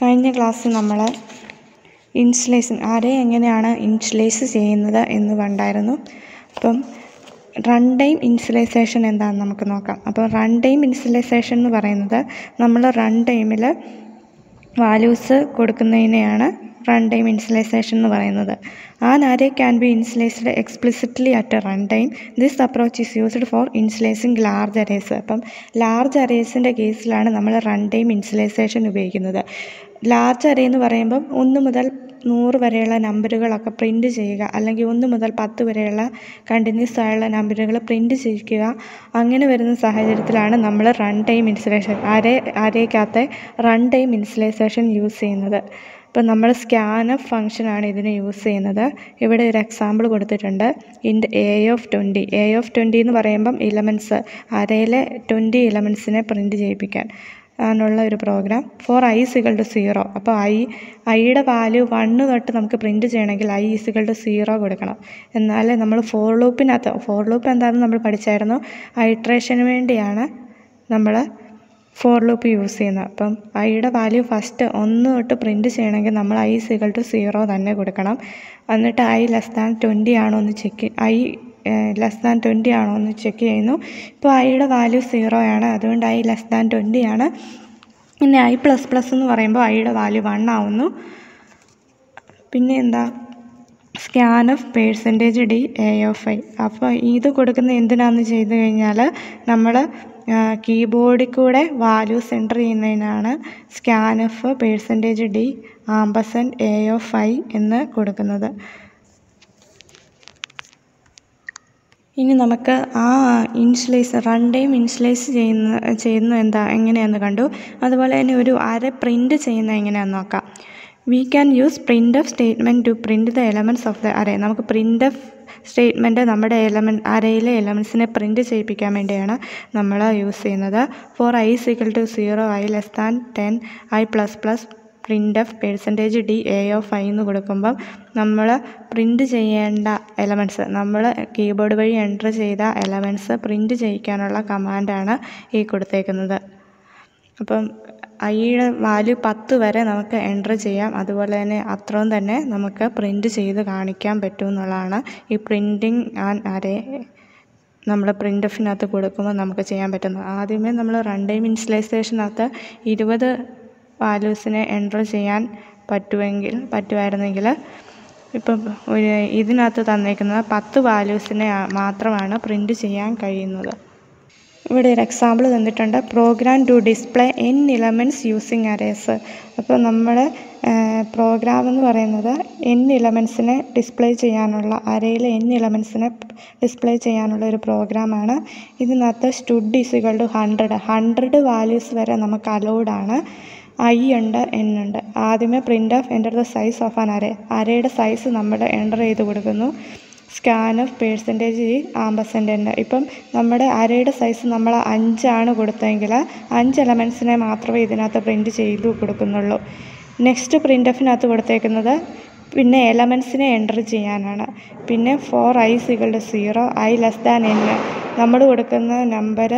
കഴിഞ്ഞ ക്ലാസ്സിൽ നമ്മൾ ഇൻസ്റ്റലേഷൻ അറേ എങ്ങനെയാണ് ഇൻസ്റ്റലൈസ് ചെയ്യുന്നത് എന്ന് കണ്ടായിരുന്നു അപ്പം റൺ ടൈം ഇൻസ്റ്റലൈസേഷൻ എന്താണെന്ന് നമുക്ക് നോക്കാം അപ്പോൾ റൺ ടൈം ഇൻസ്റ്റലൈസേഷൻ എന്ന് പറയുന്നത് നമ്മൾ റൺ ടൈമിൽ വാല്യൂസ് കൊടുക്കുന്നതിനെയാണ് റൺ ടൈം ഇൻസ്റ്റലൈസേഷൻ എന്ന് പറയുന്നത് an array can be initialized explicitly at a run time this approach is used for initializing large arrays അപ്പം ലാർജ് അറേസിൻ്റെ കേസിലാണ് നമ്മൾ റൺ ടൈം ഇൻസ്റ്റലൈസേഷൻ ഉപയോഗിക്കുന്നത് ലാർജ് അറേ എന്ന് പറയുമ്പം ഒന്ന് മുതൽ നൂറ് വരെയുള്ള നമ്പറുകളൊക്കെ പ്രിൻറ്റ് ചെയ്യുക അല്ലെങ്കിൽ ഒന്ന് മുതൽ പത്ത് വരെയുള്ള കണ്ടിന്യൂസ് ആയുള്ള നമ്പറുകൾ പ്രിൻറ്റ് ചെയ്യിക്കുക അങ്ങനെ വരുന്ന സാഹചര്യത്തിലാണ് നമ്മൾ റൺ ടൈം ഇൻസ്റ്റലേഷൻ അരേ അരയ്ക്കകത്തെ റൺ ടൈം ഇൻസ്റ്റലൈസേഷൻ യൂസ് ചെയ്യുന്നത് ഇപ്പം നമ്മൾ സ്കാനഫ് ഫംഗ്ഷനാണ് ഇതിന് യൂസ് ചെയ്യുന്നത് ഇവിടെ ഒരു എക്സാമ്പിൾ കൊടുത്തിട്ടുണ്ട് int a of twenty a of twenty എന്ന് പറയുമ്പം ഇലമെൻറ്റ്സ് അരയിലെ ട്വൻറ്റി ഇലമെൻറ്റ്സിനെ പ്രിൻറ്റ് ചെയ്യിപ്പിക്കാൻ ആണുള്ള ഒരു program for I is equal to zero അപ്പോൾ ഐ ഐയുടെ വാല്യൂ വണ്ണ് തൊട്ട് നമുക്ക് പ്രിൻറ്റ് ചെയ്യണമെങ്കിൽ ഐ ഇസികൾ ടു സീറോ കൊടുക്കണം എന്നാലേ നമ്മൾ ഫോർ ലൂപ്പിനകത്ത് ഫോർ ലൂപ്പ് എന്താണെന്ന് നമ്മൾ പഠിച്ചായിരുന്നു ഐട്രേഷന് വേണ്ടിയാണ് നമ്മൾ ഫോർ ലൂപ്പ് യൂസ് ചെയ്യുന്നത് അപ്പം ഐയുടെ വാല്യൂ ഫസ്റ്റ് ഒന്ന് തൊട്ട് പ്രിൻറ്റ് ചെയ്യണമെങ്കിൽ നമ്മൾ ഐ സികൾ ടു സീറോ തന്നെ കൊടുക്കണം എന്നിട്ട് ഐ ലെസ് ദാൻ ട്വൻറ്റി ആണോ എന്ന് check I less than twenty ആണോ എന്ന് ചെക്ക് ചെയ്യുന്നു ഇപ്പോൾ ഐയുടെ വാല്യൂ സീറോ ആണ് അതുകൊണ്ട് ഐ ലെസ് ദാൻ ട്വൻറ്റി ആണ് പിന്നെ ഐ പ്ലസ് പ്ലസ് എന്ന് പറയുമ്പോൾ ഐയുടെ വാല്യൂ വൺ ആവുന്നു പിന്നെ എന്താ scan of percentage D A of I അപ്പോൾ ഇത് കൊടുക്കുന്ന എന്തിനാണെന്ന് ചെയ്ത് കഴിഞ്ഞാൽ നമ്മൾ കീബോർഡിൽ കൂടെ വാല്യൂസ് എൻ്റർ ചെയ്യുന്നതിനാണ് scan of percentage D ampersand A of I എന്ന് കൊടുക്കുന്നത് ഇനി നമുക്ക് ആ ഇൻഷ്യലൈസ് റൺ ടൈം ഇൻഷ്യലൈസ് ചെയ്യുന്ന ചെയ്യുന്ന എന്താ എങ്ങനെയാണെന്ന് കണ്ടു അതുപോലെ തന്നെ ഒരു അര പ്രിൻറ്റ് ചെയ്യുന്ന എങ്ങനെയാണെന്ന് നോക്കാം we can use print of statement to print the elements of the array നമുക്ക് പ്രിൻ്റ് ഓഫ് സ്റ്റേറ്റ്മെൻറ്റ് നമ്മുടെ എലമെൻറ്റ് അരയിലെ എലമെൻറ്റ്സിനെ പ്രിൻറ്റ് ചെയ്യിപ്പിക്കാൻ വേണ്ടിയാണ് നമ്മൾ യൂസ് ചെയ്യുന്നത് for I സിക്കൽ to zero I less than ten I plus plus print of percentage D A of I എന്ന് കൊടുക്കുമ്പം നമ്മൾ പ്രിൻറ്റ് ചെയ്യേണ്ട എലമെൻറ്റ്സ് നമ്മൾ കീബോർഡ് വഴി എൻ്റർ ചെയ്ത എലമെൻറ്റ്സ് പ്രിൻറ്റ് ചെയ്യിക്കാനുള്ള കമാൻഡാണ് ഈ കൊടുത്തേക്കുന്നത് അപ്പം ഐയുടെ വാല്യൂ പത്ത് വരെ നമുക്ക് എൻ്റർ ചെയ്യാം അതുപോലെ തന്നെ അത്രയും തന്നെ നമുക്ക് പ്രിൻറ്റ് ചെയ്ത് കാണിക്കാൻ പറ്റും എന്നുള്ളതാണ് ഈ പ്രിൻറ്റിങ് ആൻഡ് അരേ നമ്മൾ പ്രിൻ്റ് എഫിനകത്ത് കൊടുക്കുമ്പോൾ നമുക്ക് ചെയ്യാൻ പറ്റുന്നത് ആദ്യമേ നമ്മൾ റൺ ടൈം ഇൻസ്റ്റലൈസേഷനകത്ത് ഇരുപത് വാല്യൂസിനെ എൻ്റർ ചെയ്യാൻ പറ്റുമെങ്കിൽ പറ്റുമായിരുന്നെങ്കിൽ ഇപ്പം ഒരു ഇതിനകത്ത് തന്നേക്കുന്നത് പത്ത് വാല്യൂസിനെ മാത്രമാണ് പ്രിൻറ്റ് ചെയ്യാൻ കഴിയുന്നത് ഇവിടെ ഒരു എക്സാമ്പിൾ തന്നിട്ടുണ്ട് program to display N elements using arrays അപ്പോൾ നമ്മൾ പ്രോഗ്രാം എന്ന് പറയുന്നത് എൻ ഇലമെൻറ്റ്സിനെ ഡിസ്പ്ലേ ചെയ്യാനുള്ള അരയിലെ എൻ ഇലമെൻറ്റ്സിനെ ഡിസ്പ്ലേ ചെയ്യാനുള്ള ഒരു പ്രോഗ്രാമാണ് ഇതിനകത്ത് സ്റ്റുഡ് ഈസുകൾ ടു ഹൺഡ്രഡ് ഹൺഡ്രഡ് വാല്യൂസ് വരെ നമുക്ക് അലൗഡാണ് ഐ ഉണ്ട് എൻ ഉണ്ട് ആദ്യമേ print of enter the size of an array അരയുടെ സൈസ് നമ്മൾ എൻ്റർ ചെയ്ത് കൊടുക്കുന്നു സ്കാൻ ഓഫ് പേഴ്സൻറ്റേജ് ആമ്പസൻ്റ് ഉണ്ട് ഇപ്പം നമ്മുടെ അരയുടെ സൈസ് നമ്മൾ അഞ്ചാണ് കൊടുത്തതെങ്കിൽ അഞ്ച് എലമെൻറ്റ്സിനെ മാത്രമേ ഇതിനകത്ത് പ്രിൻറ്റ് ചെയ്തു കൊടുക്കുന്നുള്ളൂ നെക്സ്റ്റ് പ്രിൻ്റ് എഫിനകത്ത് കൊടുത്തേക്കുന്നത് പിന്നെ എലമെൻറ്റ്സിനെ എൻ്റർ ചെയ്യാനാണ് പിന്നെ ഫോർ ഐ സികളുടെ zero I less than N നമ്മൾ കൊടുക്കുന്ന നമ്പർ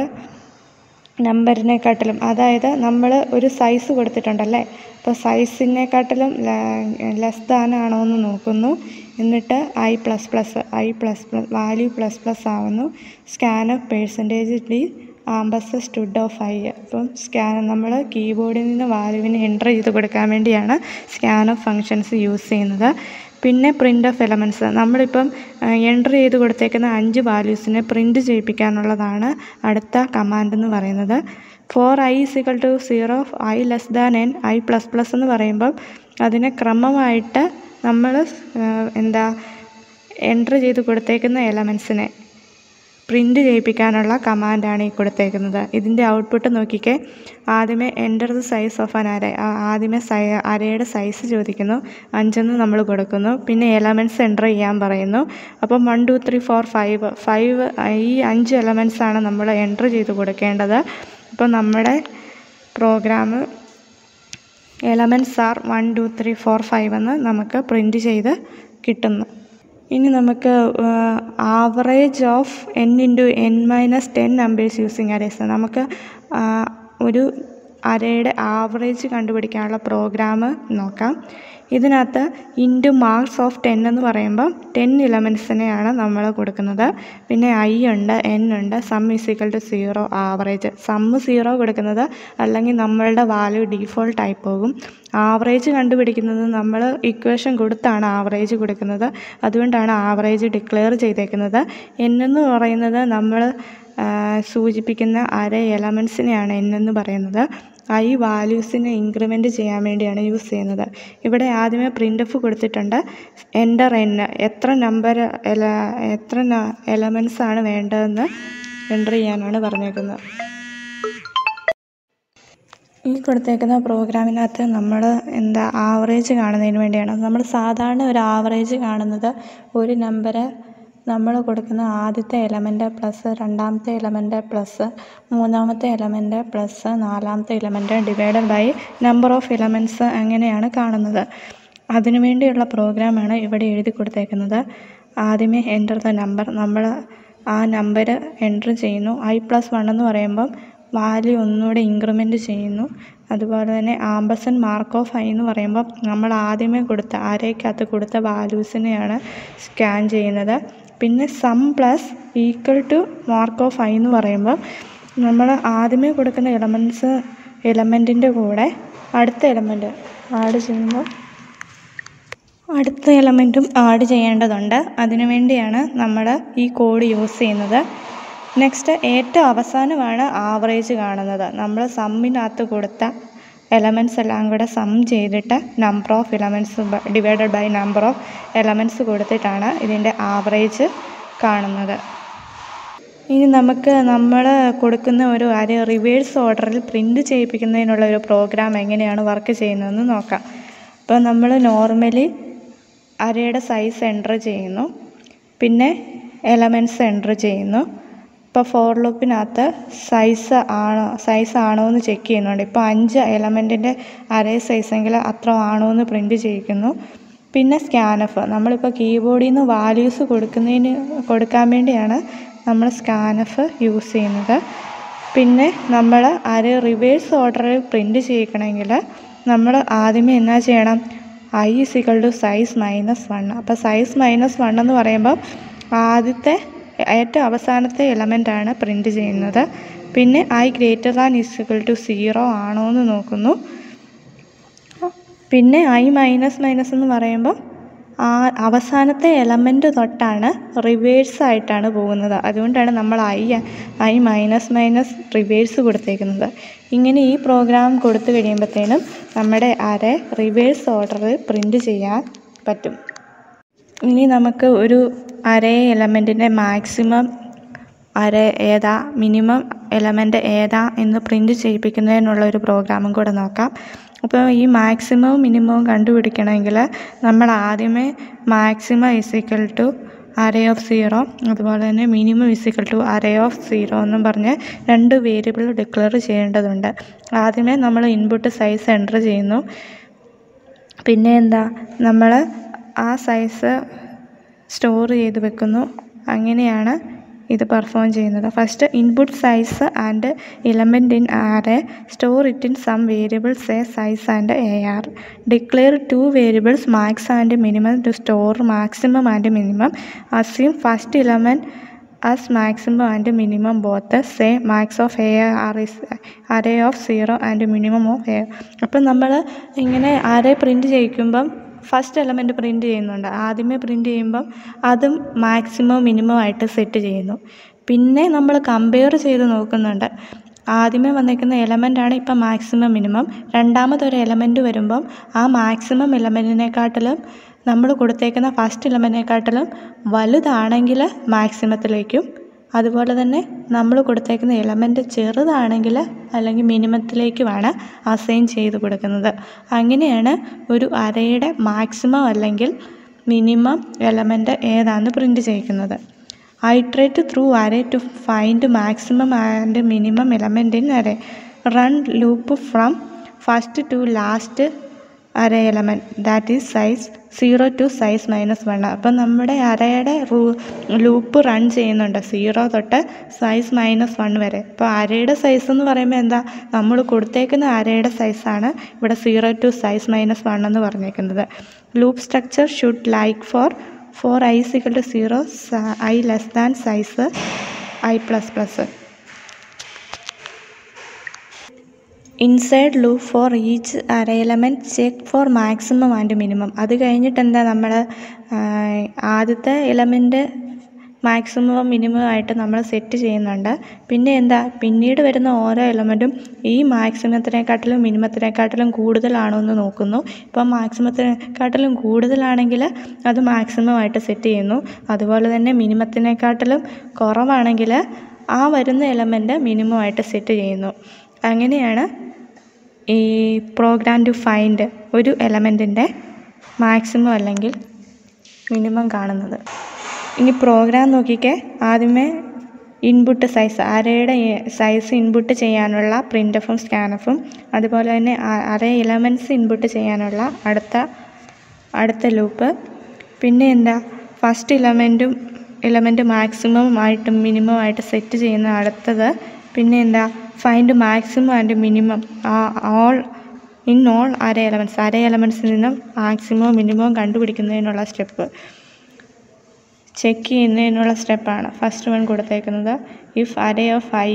നമ്പറിനെക്കാട്ടിലും അതായത് നമ്മൾ ഒരു സൈസ് കൊടുത്തിട്ടുണ്ടല്ലേ അപ്പോൾ സൈസിനെക്കാട്ടിലും ലെസ് ദാൻ ആണോ എന്ന് നോക്കുന്നു എന്നിട്ട് I plus plus I plus plus value plus plus ആവുന്നു scan of percentage D ampersand സ്റ്റുഡ് ഓഫ് ഐ അപ്പം സ്കാൻ നമ്മൾ കീബോർഡിൽ നിന്ന് വാല്യൂവിന് എൻ്റർ ചെയ്ത് കൊടുക്കാൻ വേണ്ടിയാണ് സ്കാൻ ഓഫ് ഫങ്ഷൻസ് യൂസ് ചെയ്യുന്നത് പിന്നെ പ്രിൻ്റ് ഓഫ് എലമെൻറ്റ്സ് നമ്മളിപ്പം എൻ്റർ ചെയ്ത് കൊടുത്തേക്കുന്ന അഞ്ച് വാല്യൂസിനെ പ്രിൻറ്റ് ചെയ്യിപ്പിക്കാനുള്ളതാണ് അടുത്ത കമാൻഡ് എന്ന് പറയുന്നത് for I is equal to zero I less than N I plus plus എന്ന് പറയുമ്പം അതിനെ ക്രമമായിട്ട് നമ്മൾ എന്താ എൻ്റർ ചെയ്ത് കൊടുത്തേക്കുന്ന എലമെൻസിനെ പ്രിൻറ്റ് ചെയ്യിപ്പിക്കാനുള്ള കമാൻഡാണ് ഈ കൊടുത്തേക്കുന്നത് ഇതിൻ്റെ ഔട്ട്പുട്ട് നോക്കിക്കേ ആദ്യമേ enter the size of an array ആദ്യമേ സൈ അരയുടെ സൈസ് ചോദിക്കുന്നു അഞ്ചെന്ന് നമ്മൾ കൊടുക്കുന്നു പിന്നെ എലമെൻറ്റ്സ് എൻ്റർ ചെയ്യാൻ പറയുന്നു അപ്പം one two three four five five ഈ അഞ്ച് എലമെൻറ്റ്സാണ് നമ്മൾ എൻ്റർ ചെയ്ത് കൊടുക്കേണ്ടത് അപ്പോൾ നമ്മുടെ program elements are one two three four five എന്ന് നമുക്ക് പ്രിൻറ്റ് ചെയ്ത് കിട്ടുന്നു ഇനി നമുക്ക് average of N into N minus ten numbers using arrays നമുക്ക് ഒരു അരയുടെ ആവറേജ് കണ്ടുപിടിക്കാനുള്ള പ്രോഗ്രാം നോക്കാം ഇതിനകത്ത് ഇൻറ്റു മാർക്സ് ഓഫ് ടെൻ എന്ന് പറയുമ്പോൾ ടെൻ ഇലമെൻസിനെയാണ് നമ്മൾ കൊടുക്കുന്നത് പിന്നെ ഐ ഉണ്ട് എൻ ഉണ്ട് sum is equal to zero average sum zero കൊടുക്കുന്നത് അല്ലെങ്കിൽ നമ്മളുടെ വാല്യൂ ഡീഫോൾട്ട് ആയി പോകും ആവറേജ് കണ്ടുപിടിക്കുന്നത് നമ്മൾ ഇക്വേഷൻ കൊടുത്താണ് ആവറേജ് കൊടുക്കുന്നത് അതുകൊണ്ടാണ് ആവറേജ് ഡിക്ലെയർ ചെയ്തേക്കുന്നത് എൻ എന്ന് പറയുന്നത് നമ്മൾ സൂചിപ്പിക്കുന്ന അര എലമെൻസിനെയാണ് എൻ എന്ന് പറയുന്നത് ഐ വാല്യൂസിനെ ഇൻക്രിമെൻറ്റ് ചെയ്യാൻ വേണ്ടിയാണ് യൂസ് ചെയ്യുന്നത് ഇവിടെ ആദ്യമേ പ്രിൻ്റ് എഫ് കൊടുത്തിട്ടുണ്ട് എൻ്റർ എൻ എത്ര നമ്പർ എല എത്ര എലമെൻസ് ആണ് വേണ്ടതെന്ന് എൻ്റർ ചെയ്യാനാണ് പറഞ്ഞേക്കുന്നത് ഈ കൊടുത്തേക്കുന്ന പ്രോഗ്രാമിനകത്ത് നമ്മൾ എന്താ ആവറേജ് കാണുന്നതിന് വേണ്ടിയാണ് നമ്മൾ സാധാരണ ഒരു ആവറേജ് കാണുന്നത് ഒരു നമ്പർ നമ്മൾ കൊടുക്കുന്ന ആദ്യത്തെ എലമെൻ്റ് പ്ലസ് രണ്ടാമത്തെ എലമെൻ്റ് പ്ലസ് മൂന്നാമത്തെ എലമെൻ്റ് പ്ലസ് നാലാമത്തെ element divided by number of elements അങ്ങനെയാണ് കാണുന്നത് അതിനു വേണ്ടിയുള്ള പ്രോഗ്രാമാണ് ഇവിടെ എഴുതി കൊടുത്തേക്കുന്നത് ആദ്യമേ എൻ്റർ ദ നമ്പർ നമ്മൾ ആ നമ്പർ എൻ്റർ ചെയ്യുന്നു ഐ പ്ലസ് വൺ എന്ന് പറയുമ്പം വാല്യൂ ഒന്നുകൂടെ ഇൻക്രിമെൻറ്റ് ചെയ്യുന്നു അതുപോലെ തന്നെ ആംബസൺ മാർക്ക് ഓഫ് ഐ എന്ന് പറയുമ്പോൾ നമ്മൾ ആദ്യമേ കൊടുത്ത അരയ്ക്കകത്ത് കൊടുത്ത വാല്യൂസിനെയാണ് സ്കാൻ ചെയ്യുന്നത് പിന്നെ sum plus equal to mark of I എന്ന് പറയുമ്പോൾ നമ്മൾ ആദ്യമേ കൊടുക്കുന്ന എലമെൻറ്റ്സ് എലമെൻറ്റിൻ്റെ കൂടെ അടുത്ത എലമെൻറ്റ് ആഡ് ചെയ്യുമ്പോൾ അടുത്ത എലമെൻറ്റും ആഡ് ചെയ്യേണ്ടതുണ്ട് അതിനു വേണ്ടിയാണ് നമ്മൾ ഈ കോഡ് യൂസ് ചെയ്യുന്നത് നെക്സ്റ്റ് ഏറ്റവും അവസാനമാണ് ആവറേജ് കാണുന്നത് നമ്മൾ സമ്മിനകത്ത് കൊടുത്ത എലമെൻറ്റ്സ് എല്ലാം കൂടെ സം ചെയ്തിട്ട് number of elements divided by number of elements കൊടുത്തിട്ടാണ് ഇതിൻ്റെ ആവറേജ് കാണുന്നത് ഇനി നമുക്ക് നമ്മൾ കൊടുക്കുന്ന ഒരു അര റിവേഴ്സ് ഓർഡറിൽ പ്രിൻ്റ് ചെയ്യിപ്പിക്കുന്നതിനുള്ള ഒരു പ്രോഗ്രാം എങ്ങനെയാണ് വർക്ക് ചെയ്യുന്നതെന്ന് നോക്കാം അപ്പോൾ നമ്മൾ നോർമലി അരയുടെ സൈസ് എൻ്റർ ചെയ്യുന്നു പിന്നെ എലമെൻറ്റ്സ് എൻ്റർ ചെയ്യുന്നു ഇപ്പോൾ ഫോർ ലൂപ്പിനകത്ത് സൈസ് ആണോ സൈസ് ആണോ എന്ന് ചെക്ക് ചെയ്യുന്നുണ്ട് ഇപ്പോൾ അഞ്ച് എലമെൻറ്റിൻ്റെ അരേ സൈസെങ്കിൽ അത്ര ആണോ എന്ന് പ്രിൻറ്റ് ചെയ്യിക്കുന്നു പിന്നെ സ്കാനഫ് നമ്മളിപ്പോൾ കീബോർഡിൽ നിന്ന് വാല്യൂസ് കൊടുക്കുന്നതിന് കൊടുക്കാൻ വേണ്ടിയാണ് നമ്മൾ സ്കാനഫ് യൂസ് ചെയ്യുന്നത് പിന്നെ നമ്മൾ അര റിവേഴ്സ് ഓർഡറിൽ പ്രിൻറ്റ് ചെയ്യിക്കണമെങ്കിൽ നമ്മൾ ആദ്യമേ എന്നാ ചെയ്യണം i is equal to size minus one അപ്പോൾ സൈസ് മൈനസ് വൺ എന്ന് പറയുമ്പോൾ ആദ്യത്തെ ഏറ്റവും അവസാനത്തെ എലമെൻ്റാണ് പ്രിൻറ്റ് ചെയ്യുന്നത് പിന്നെ i greater than is equal to zero ആണോ എന്ന് നോക്കുന്നു പിന്നെ ഐ മൈനസ് മൈനസ് എന്ന് പറയുമ്പോൾ ആ അവസാനത്തെ എലമെൻറ്റ് തൊട്ടാണ് റിവേഴ്സ് ആയിട്ടാണ് പോകുന്നത് അതുകൊണ്ടാണ് നമ്മൾ i i minus minus reverse കൊടുത്തേക്കുന്നത് ഇങ്ങനെ ഈ പ്രോഗ്രാം കൊടുത്തു കഴിയുമ്പോഴത്തേനും നമ്മുടെ അര റിവേഴ്സ് ഓർഡറിൽ പ്രിൻറ്റ് ചെയ്യാൻ പറ്റും ഇനി നമുക്ക് ഒരു അരേ എലമെൻറ്റിൻ്റെ മാക്സിമം അര ഏതാ മിനിമം എലമെൻറ്റ് ഏതാ എന്ന് പ്രിൻറ്റ് ചെയ്യിപ്പിക്കുന്നതിനുള്ള ഒരു പ്രോഗ്രാമും കൂടെ നോക്കാം അപ്പോൾ ഈ മാക്സിമവും മിനിമവും കണ്ടുപിടിക്കണമെങ്കിൽ നമ്മൾ ആദ്യമേ maximum is equal to array of zero അതുപോലെ തന്നെ minimum is equal to array of zero എന്നും പറഞ്ഞ് രണ്ട് വേരിയബിൾ ഡിക്ലെയർ ചെയ്യേണ്ടതുണ്ട് ആദ്യമേ നമ്മൾ ഇൻപുട്ട് സൈസ് എൻ്റർ ചെയ്യുന്നു പിന്നെ എന്താ നമ്മൾ ആ സൈസ് സ്റ്റോർ ചെയ്ത് വെക്കുന്നു അങ്ങനെയാണ് ഇത് പെർഫോം ചെയ്യുന്നത് first input size and element in r store it in some variables a size and a r declare two variables max and minimum to store maximum and minimum assume first element as maximum and minimum both the same max of a r is array of zero and minimum of a അപ്പം നമ്മൾ ഇങ്ങനെ array print ചെയ്യിക്കുമ്പം first element print ചെയ്യുന്നുണ്ട് ആദ്യമേ print ചെയ്യുമ്പം അതും maximum minimum ആയിട്ട് set ചെയ്യുന്നു പിന്നെ നമ്മൾ കമ്പയർ ചെയ്ത് നോക്കുന്നുണ്ട് ആദ്യമേ വന്നേക്കുന്ന എലമെൻ്റാണ് ഇപ്പം മാക്സിമം മിനിമം രണ്ടാമതൊരു എലമെൻറ്റ് വരുമ്പം ആ മാക്സിമം എലമെൻറ്റിനെക്കാട്ടിലും നമ്മൾ കൊടുത്തേക്കുന്ന ഫസ്റ്റ് എലമെൻറ്റിനെക്കാട്ടിലും വലുതാണെങ്കിൽ മാക്സിമത്തിലേക്കും അതുപോലെ തന്നെ നമ്മൾ കൊടുത്തേക്കുന്ന എലമെൻറ്റ് ചെറുതാണെങ്കിൽ അല്ലെങ്കിൽ മിനിമത്തിലേക്കുമാണ് അസൈൻ ചെയ്ത് കൊടുക്കുന്നത് അങ്ങനെയാണ് ഒരു അരയുടെ മാക്സിമം അല്ലെങ്കിൽ മിനിമം എലമെൻറ്റ് ഏതാണെന്ന് പ്രിൻറ്റ് ചെയ്യിക്കുന്നത് iterate through array to find maximum and minimum element in array run loop from first to last array element that is size zero to size minus one അപ്പം നമ്മുടെ അറയുടെ റൂ loop run ചെയ്യുന്നുണ്ട് zero തൊട്ട് size minus one വരെ അപ്പോൾ അരയുടെ size എന്ന് പറയുമ്പോൾ എന്താ നമ്മൾ കൊടുത്തേക്കുന്ന അരയുടെ സൈസാണ് ഇവിടെ zero to size minus one എന്ന് പറഞ്ഞേക്കുന്നത് loop structure should like for for I സിക്കൽ to zero I less than size i plus plus inside loop for each array element check for maximum and minimum അത് കഴിഞ്ഞിട്ട് എന്താ നമ്മൾ ആദ്യത്തെ element maximum minimum ആയിട്ട് നമ്മൾ set ചെയ്യുന്നുണ്ട് പിന്നെ എന്താ പിന്നീട് വരുന്ന ഓരോ എലമെൻറ്റും ഈ മാക്സിമത്തിനെക്കാട്ടിലും മിനിമത്തിനെക്കാട്ടിലും കൂടുതലാണോ എന്ന് നോക്കുന്നു ഇപ്പം മാക്സിമത്തിനെക്കാട്ടിലും കൂടുതലാണെങ്കിൽ അത് മാക്സിമം ആയിട്ട് സെറ്റ് ചെയ്യുന്നു അതുപോലെ തന്നെ മിനിമത്തിനെക്കാട്ടിലും കുറവാണെങ്കിൽ ആ വരുന്ന എലമെൻറ്റ് മിനിമം ആയിട്ട് സെറ്റ് ചെയ്യുന്നു അങ്ങനെയാണ് ഈ പ്രോഗ്രാം ടു ഫൈൻഡ് ഒരു എലമെൻറ്റിൻ്റെ മാക്സിമം അല്ലെങ്കിൽ മിനിമം കാണുന്നത് ഇനി പ്രോഗ്രാം നോക്കിക്കേ ആദ്യമേ ഇൻപുട്ട് സൈസ് അരയുടെ സൈസ് ഇൻപുട്ട് ചെയ്യാനുള്ള പ്രിൻ്റഫും സ്കാനഫും അതുപോലെ തന്നെ അറേ എലമെൻറ്റ്സ് ഇൻപുട്ട് ചെയ്യാനുള്ള അടുത്ത അടുത്ത ലൂപ്പ് പിന്നെ എന്താ ഫസ്റ്റ് ഇലമെൻറ്റും ഇലമെൻറ്റ് മാക്സിമം ആയിട്ടും മിനിമം ആയിട്ട് സെറ്റ് ചെയ്യുന്ന അടുത്തത് പിന്നെ എന്താ find maximum and minimum all in all array elements array എലമെൻറ്റ്സിൽ നിന്നും മാക്സിമവും മിനിമവും കണ്ടുപിടിക്കുന്നതിനുള്ള സ്റ്റെപ്പ് ചെക്ക് ചെയ്യുന്നതിനുള്ള സ്റ്റെപ്പാണ് ഫസ്റ്റ് വൺ കൊടുത്തേക്കുന്നത് if array of I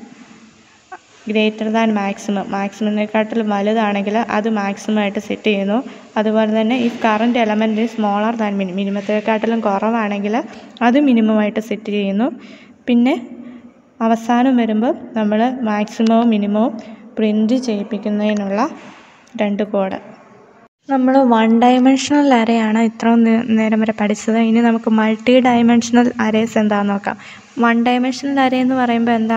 greater than maximum മാക്സിമത്തിനെക്കാട്ടിലും വലുതാണെങ്കിൽ അത് മാക്സിമം ആയിട്ട് സെറ്റ് ചെയ്യുന്നു അതുപോലെ തന്നെ if current element smaller than minimum മിനിമത്തെക്കാട്ടിലും കുറവാണെങ്കിൽ അത് മിനിമമായിട്ട് സെറ്റ് ചെയ്യുന്നു പിന്നെ അവസാനം വരുമ്പോൾ നമ്മൾ മാക്സിമവും മിനിമവും പ്രിൻറ്റ് ചെയ്യിപ്പിക്കുന്നതിനുള്ള രണ്ട് കോഡ് നമ്മൾ വൺ ഡയമെൻഷണൽ അരയാണ് ഇത്രയും നേരം വരെ പഠിച്ചത് ഇനി നമുക്ക് മൾട്ടി ഡയമെൻഷണൽ അരേസ് എന്താണെന്ന് നോക്കാം വൺ ഡയമെൻഷണൽ അര എന്ന് പറയുമ്പോൾ എന്താ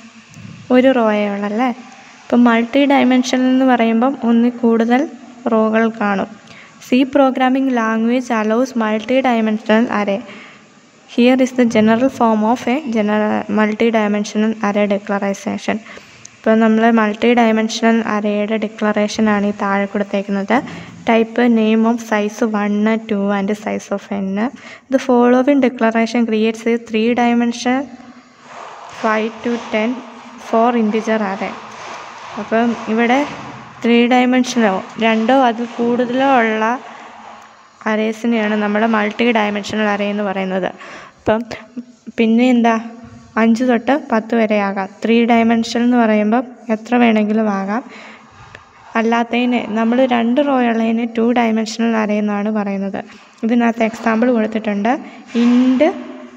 ഒരു റോയേ ഉള്ളല്ലേ ഇപ്പം മൾട്ടി ഡയമെൻഷണൽ എന്ന് പറയുമ്പം ഒന്നിൽ കൂടുതൽ റോകൾ കാണും C programming language allows multi dimensional array here is the general form of a general multi dimensional array declaration ഇപ്പോൾ നമ്മൾ മൾട്ടി ഡയമെൻഷണൽ അരയുടെ ഡിക്ലറേഷനാണ് ഈ താഴെ കൊടുത്തേക്കുന്നത് type name of size one two and size of n the following declaration creates a three dimension five two ten four integer array അപ്പം ഇവിടെ three ഡയമെൻഷനോ രണ്ടോ അത് കൂടുതലോ ഉള്ള അറേസിനെയാണ് നമ്മൾ മൾട്ടി ഡയമെൻഷണൽ അറേ എന്ന് പറയുന്നത് അപ്പം പിന്നെ എന്താ അഞ്ച് തൊട്ട് പത്ത് വരെ ആകാം ത്രീ ഡയമെൻഷൻ എന്ന് പറയുമ്പം എത്ര വേണമെങ്കിലും ആകാം അല്ലാത്തതിന് നമ്മൾ രണ്ട് റോ ഉള്ളതിന് ടു ഡയമെൻഷണൽ അറേ എന്നാണ് പറയുന്നത് ഇതിനകത്ത് എക്സാമ്പിൾ കൊടുത്തിട്ടുണ്ട് int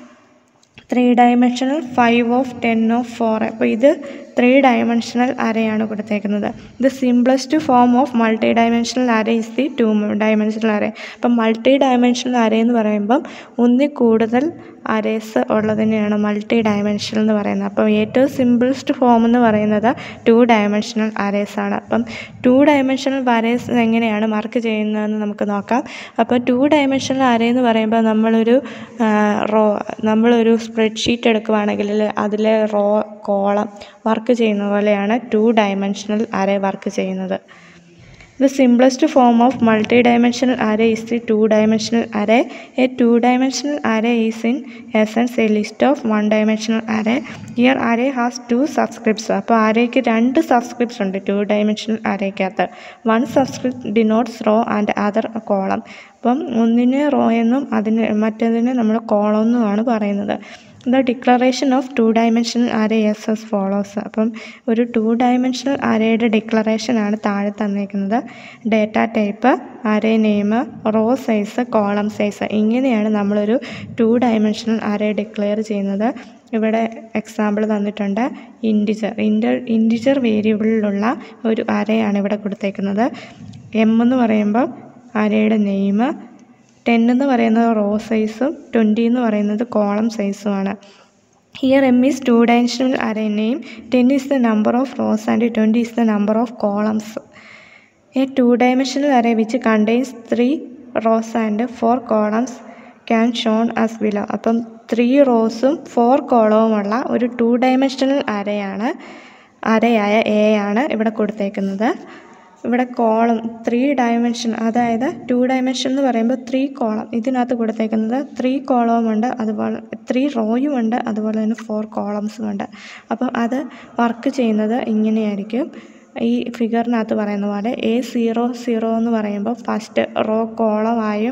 three dimensional five of ten of four അപ്പോൾ ഇത് ത്രീ ഡയമെൻഷണൽ അരയാണ് കൊടുത്തേക്കുന്നത് ഇത് simplest form of multi dimensional array is the two dimensional array അപ്പം മൾട്ടി ഡയമെൻഷണൽ അര എന്ന് പറയുമ്പം ഒന്നിൽ കൂടുതൽ അരേസ് ഉള്ളതിനെയാണ് മൾട്ടി ഡയമെൻഷണൽ എന്ന് പറയുന്നത് അപ്പം ഏറ്റവും സിംപിൾസ്റ്റ് ഫോം എന്ന് പറയുന്നത് ടു ഡയമെൻഷണൽ അരേസ് ആണ് അപ്പം ടു ഡയമെൻഷണൽ അരേസ് എങ്ങനെയാണ് മാർക്ക് ചെയ്യുന്നതെന്ന് നമുക്ക് നോക്കാം അപ്പോൾ ടു ഡയമെൻഷണൽ അര എന്ന് പറയുമ്പോൾ നമ്മളൊരു റോ നമ്മളൊരു സ്പ്രെഡ്ഷീറ്റ് എടുക്കുവാണെങ്കിൽ അതിലെ റോ കോളം വർക്ക് ചെയ്യുന്ന പോലെയാണ് ടു ഡയമെൻഷണൽ അറേ വർക്ക് ചെയ്യുന്നത് the simplest form of multi dimensional array is the two dimensional array a two dimensional array is in essence a list of one dimensional array ear array has two subscripts അപ്പോൾ അരേക്ക് രണ്ട് subscripts ഉണ്ട് two dimensional അരേക്കകത്ത് one subscript denotes row and other column അപ്പം ഒന്നിന് raw എന്നും അതിന് മറ്റേതിന് നമ്മൾ കോളം എന്നുമാണ് പറയുന്നത് the declaration of two dimensional array as as follows അപ്പം ഒരു ടു ഡയമെൻഷണൽ അരയുടെ ഡിക്ലറേഷനാണ് താഴെ തന്നേക്കുന്നത് data type array name row size column size ഇങ്ങനെയാണ് നമ്മളൊരു ടു ഡയമെൻഷണൽ അരേ ഡിക്ലെയർ ചെയ്യുന്നത് ഇവിടെ എക്സാമ്പിൾ തന്നിട്ടുണ്ട് ഇൻറ്റിജർ ഇൻ്റർ ഇൻറ്റിജർ വേരിയബിളിലുള്ള ഒരു അരയാണ് ഇവിടെ കൊടുത്തേക്കുന്നത് എം എന്ന് പറയുമ്പോൾ അരയുടെ നെയിം ടെൻ എന്ന് പറയുന്നത് റോ സൈസും ട്വൻറ്റി എന്ന് പറയുന്നത് കോളം സൈസുമാണ് here m is two dimensional array name ten is the number of rows and twenty is the number of columns a two dimensional array which contains three rows and four columns can shown as below അപ്പം three റോസും four കോളവുമുള്ള ഒരു two dimensional അരയാണ് അരയായ a ആണ് ഇവിടെ കൊടുത്തേക്കുന്നത് ഇവിടെ കോളം ത്രീ ഡയമെൻഷൻ അതായത് ടു ഡയമെൻഷൻ എന്ന് പറയുമ്പോൾ ത്രീ കോളം ഇതിനകത്ത് കൊടുത്തേക്കുന്നത് ത്രീ കോളവും ഉണ്ട് അതുപോലെ ത്രീ റോയും ഉണ്ട് അതുപോലെ തന്നെ ഫോർ കോളംസും ഉണ്ട് അപ്പം അത് വർക്ക് ചെയ്യുന്നത് ഇങ്ങനെയായിരിക്കും ഈ ഫിഗറിനകത്ത് പറയുന്ന പോലെ എ സീറോ സീറോ എന്ന് പറയുമ്പോൾ ഫസ്റ്റ് റോ കോളമായും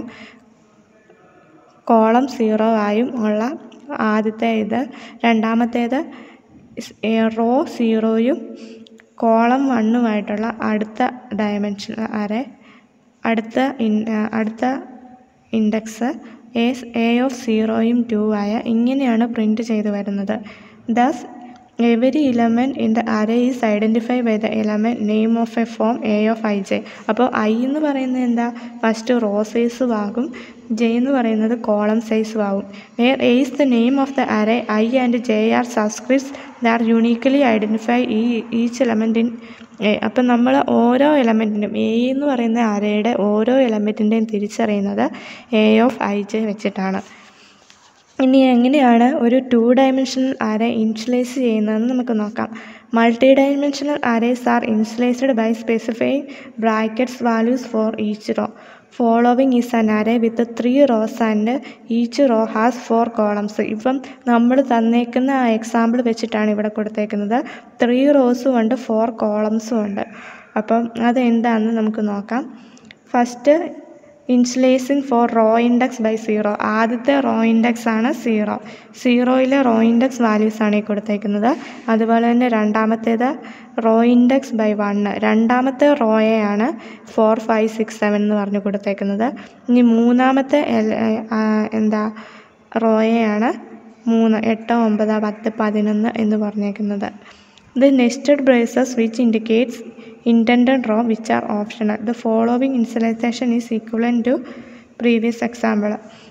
കോളം സീറോ ആയും ഉള്ള ആദ്യത്തെ ഇത് രണ്ടാമത്തേത് റോ സീറോയും കോളം വണ്ണുമായിട്ടുള്ള അടുത്ത ഡയമെൻഷൻ അരെ അടുത്ത ഇൻ അടുത്ത ഇൻഡെക്സ് എ എ ഓഫ് സീറോയും ടു ആയ ഇങ്ങനെയാണ് പ്രിൻറ്റ് ചെയ്ത് വരുന്നത് thus every element in the array is identify by the element name of a form a of I j അപ്പോൾ ഐ എന്ന് പറയുന്നത് എന്താ ഫസ്റ്റ് റോ സൈസും ആകും ജെ എന്ന് പറയുന്നത് കോളം സൈസും ആകും where a is the name of the array i and j are subscripts that uniquely identify ഈ ഈച്ച് എലമെൻറ്റ് ഇൻ എ അപ്പം നമ്മൾ ഓരോ എലമെൻറ്റിനും എ എന്ന് പറയുന്ന അറേയുടെ ഓരോ എലമെൻറ്റിൻ്റെയും തിരിച്ചറിയുന്നത് എ ഓഫ് ഐ ജെ വെച്ചിട്ടാണ് ഇനി എങ്ങനെയാണ് ഒരു ടു ഡയമെൻഷണൽ അറേ ഇൻഷ്യലൈസ് ചെയ്യുന്നതെന്ന് നമുക്ക് നോക്കാം multi dimensional arrays are initialized by specifying brackets values for each row following is an array with three rows and each row has four columns ഇപ്പം നമ്മൾ തന്നേക്കുന്ന ആ എക്സാമ്പിൾ വെച്ചിട്ടാണ് ഇവിടെ കൊടുത്തേക്കുന്നത് ത്രീ റോസും ഉണ്ട് ഫോർ കോളംസും ഉണ്ട് അപ്പം അതെന്താണെന്ന് നമുക്ക് നോക്കാം first initializing for row index by zero ആദ്യത്തെ റോ ഇൻഡെക്സ് ആണ് സീറോ സീറോയിലെ റോ ഇൻഡെക്സ് വാല്യൂസ് ആണ് ഈ കൊടുത്തേക്കുന്നത് അതുപോലെ തന്നെ രണ്ടാമത്തേത് റോ ഇൻഡെക്സ് ബൈ വണ്ണ് രണ്ടാമത്തെ റോയെയാണ് ഫോർ ഫൈവ് സിക്സ് സെവൻ എന്ന് പറഞ്ഞ് കൊടുത്തേക്കുന്നത് ഇനി മൂന്നാമത്തെ എന്താ റോയെയാണ് മൂന്ന് എട്ട് ഒമ്പത് പത്ത് പതിനൊന്ന് എന്ന് പറഞ്ഞേക്കുന്നത് the nested braces which indicates intended row which are optional. The following initialization is equivalent to previous example.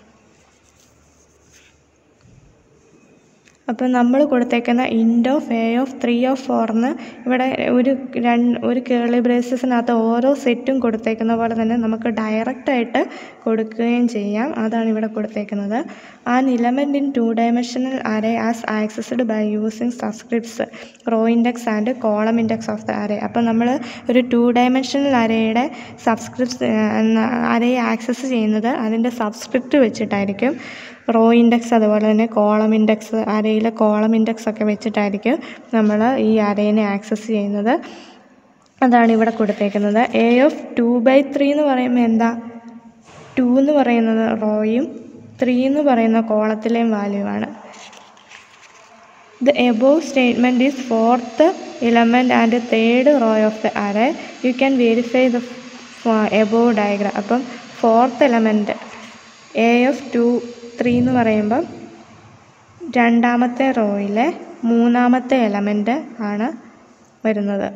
അപ്പോൾ നമ്മൾ കൊടുത്തേക്കുന്ന int of a of three of ഫോറിന് ഇവിടെ ഒരു രണ്ട് ഒരു കേളി ബ്രേസസിനകത്ത് ഓരോ സെറ്റും കൊടുത്തേക്കുന്ന പോലെ തന്നെ നമുക്ക് ഡയറക്റ്റായിട്ട് കൊടുക്കുകയും ചെയ്യാം അതാണ് ഇവിടെ കൊടുത്തേക്കുന്നത് an element in two dimensional array as accessed by using subscripts row index and column index of the array അപ്പോൾ നമ്മൾ ഒരു ടു ഡയമെൻഷണൽ അറേയുടെ സബ്സ്ക്രിപ്റ്റ് അറേയെ ആക്സസ് ചെയ്യുന്നത് അതിൻ്റെ സബ്സ്ക്രിപ്റ്റ് വെച്ചിട്ടായിരിക്കും റോ ഇൻഡെക്സ് അതുപോലെ തന്നെ കോളം ഇൻഡെക്സ് അരയിലെ കോളം ഇൻഡെക്സ് ഒക്കെ വെച്ചിട്ടായിരിക്കും നമ്മൾ ഈ അരയിനെ ആക്സസ് ചെയ്യുന്നത് അതാണ് ഇവിടെ കൊടുത്തേക്കുന്നത് a of two by three എന്ന് പറയുമ്പോൾ എന്താ ടു എന്ന് പറയുന്നത് റോയും ത്രീ എന്ന് പറയുന്ന കോളത്തിലെയും വാല്യൂ ആണ് the above statement is fourth element and third row of the array you can verify the above diagram അപ്പം fourth element a of two three എന്ന് പറയുമ്പം രണ്ടാമത്തെ റോയിലെ മൂന്നാമത്തെ എലമെൻറ്റ് ആണ് വരുന്നത്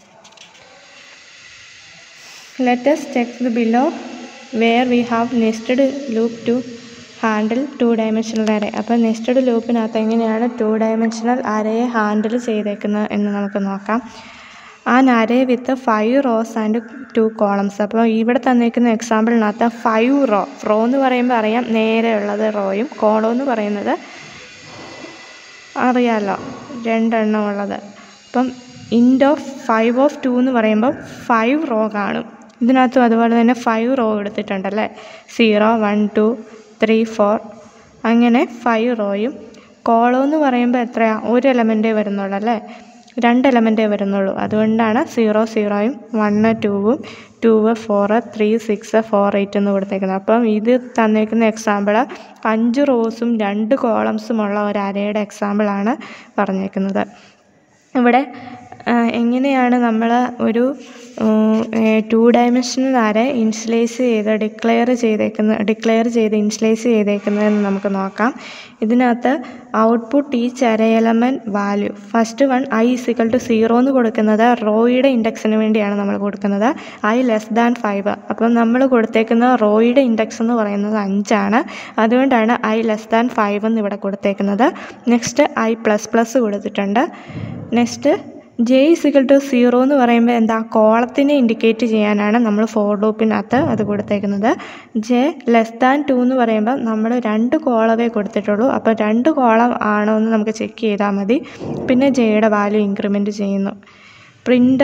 let's check the below where we have nested loop to handle two dimensional array അപ്പോൾ nested ലൂപ്പിനകത്ത് എങ്ങനെയാണ് ടു ഡയമെൻഷണൽ അറേയെ ഹാൻഡിൽ ചെയ്തേക്കുന്നത് എന്ന് നമുക്ക് നോക്കാം an array with five rows and two columns അപ്പോൾ ഇവിടെ തന്നിരിക്കുന്ന എക്സാമ്പിളിനകത്ത് ഫൈവ് റോ റോ എന്ന് പറയുമ്പോൾ അറിയാം നേരെയുള്ളത് റോയും കോളം എന്ന് പറയുന്നത് അറിയാമല്ലോ രണ്ടെണ്ണം ഉള്ളത് അപ്പം ഇൻഡ് ഓഫ് ഫൈവ് ഓഫ് ടു എന്ന് പറയുമ്പോൾ ഫൈവ് റോ കാണും ഇതിനകത്തും അതുപോലെ തന്നെ ഫൈവ് റോ എടുത്തിട്ടുണ്ടല്ലേ zero one two three four അങ്ങനെ ഫൈവ് റോയും കോളം എന്ന് പറയുമ്പോൾ എത്രയാണ് ഒരു എലമെൻറ്റേ വരുന്നുള്ളൂ അല്ലേ രണ്ട് എലമെൻറ്റേ വരുന്നുള്ളൂ അതുകൊണ്ടാണ് സീറോ സീറോയും വണ്ണ് ടൂവും two four three six four eight എന്ന് കൊടുത്തേക്കുന്നത് അപ്പം ഇത് തന്നേക്കുന്ന എക്സാമ്പിൾ അഞ്ച് റോസും രണ്ട് കോളംസുമുള്ള ഒരു അരയുടെ എക്സാമ്പിളാണ് പറഞ്ഞേക്കുന്നത് ഇവിടെ എങ്ങനെയാണ് നമ്മൾ ഒരു ടു ഡയമെൻഷണൽ അറേ ഇൻഷ്യലൈസ് ചെയ്ത് ഡിക്ലെയർ ചെയ്തേക്കുന്ന ഡിക്ലെയർ ചെയ്ത് ഇൻഷ്യലൈസ് ചെയ്തേക്കുന്നതെന്ന് നമുക്ക് നോക്കാം ഇതിനകത്ത് output each array element value first one i is equal to zero എന്ന് കൊടുക്കുന്നത് റോയുടെ ഇൻഡെക്സിന് വേണ്ടിയാണ് നമ്മൾ കൊടുക്കുന്നത് ഐ ലെസ് ദാൻ ഫൈവ് അപ്പം നമ്മൾ കൊടുത്തേക്കുന്ന റോയുടെ ഇൻഡെക്സ് എന്ന് പറയുന്നത് അഞ്ചാണ് അതുകൊണ്ടാണ് ഐ ലെസ് ദാൻ ഫൈവ് എന്ന് ഇവിടെ കൊടുത്തേക്കുന്നത് നെക്സ്റ്റ് ഐ പ്ലസ് പ്ലസ് കൊടുത്തിട്ടുണ്ട് next j is equal to zero എന്ന് പറയുമ്പോൾ എന്താ കോളത്തിനെ ഇൻഡിക്കേറ്റ് ചെയ്യാനാണ് നമ്മൾ ഫോർ ലൂപ്പിനകത്ത് അത് കൊടുത്തേക്കുന്നത് ജെ ലെസ് ദാൻ ടു എന്ന് പറയുമ്പോൾ നമ്മൾ രണ്ട് കോളമേ കൊടുത്തിട്ടുള്ളൂ അപ്പോൾ രണ്ട് കോളം ആണോ എന്ന് നമുക്ക് ചെക്ക് ചെയ്താൽ മതി പിന്നെ ജെയുടെ വാല്യൂ ഇൻക്രിമെൻറ്റ് ചെയ്യുന്നു print of